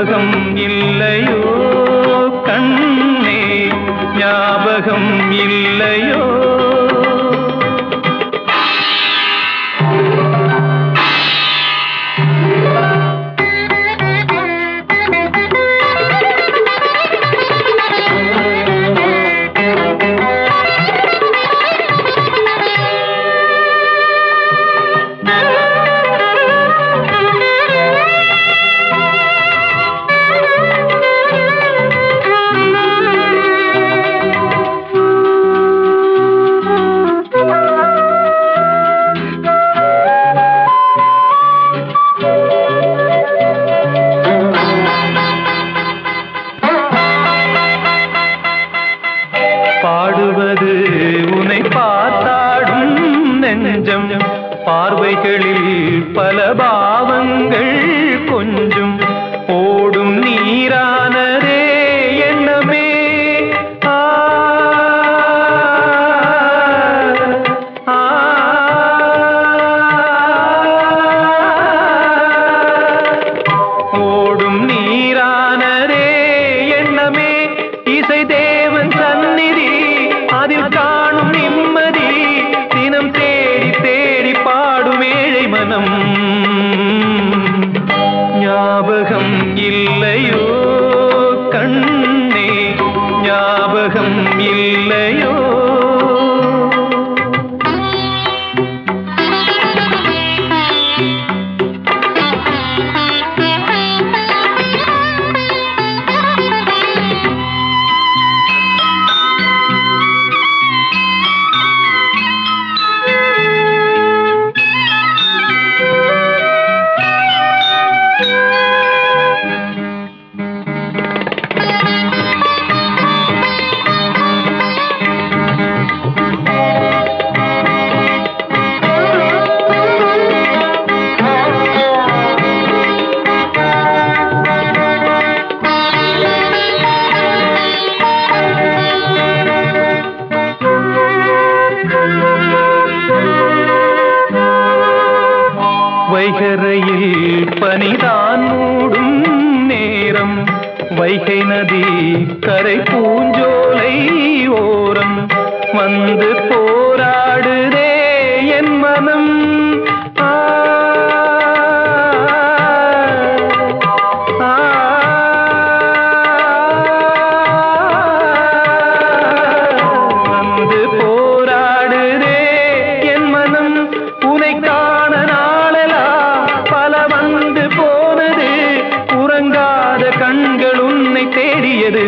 ஞாபகம் இல்லையோ கண்ணே ஞாபகம் இல்லையோ பாடுவது உன்னை பார்த்தாடும் நெஞ்சம் பார்வைகளில் பல பாவங்கள் கொஞ்சம் ஓடும் நீரானதே எண்ணமே ஆ, ஆ, ஓடும் நீரானரே எண்ணமே இசை தேவன் சந்நிதி அதில் காணும் நிம்மதி தினம் தேடி தேடி பாடும் ஏழை மனம் ஞாபகம் இல்லையோ கண்ணே ஞாபகம் இல்லையோ வைகரையில் பனிதான் மூடும் நேரம் வைகை நதி கரை பூஞ்சோலை ஓரம் வந்து போராடுதே என் மனம் ஆ, ஆ, வந்து போராடுதே என் மனம் உனை காண நாளெல்லாம் பல வந்து போனது உறங்காத கண்கள் உன்னை தேடியது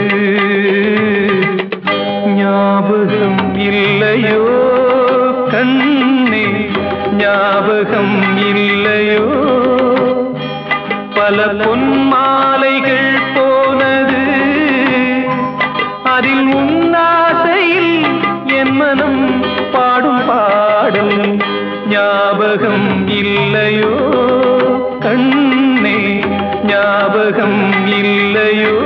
ஞாபகம் இல்லையோ கண்ணே ஞாபகம் இல்லையோ பல பொன்மாலைகள் போனது அதில் உன்னாசையில் என் மனம் பாடும் பாடல் ஞாபகம் இல்லையோ கண்ணே ஞாபகம் இல்லையோ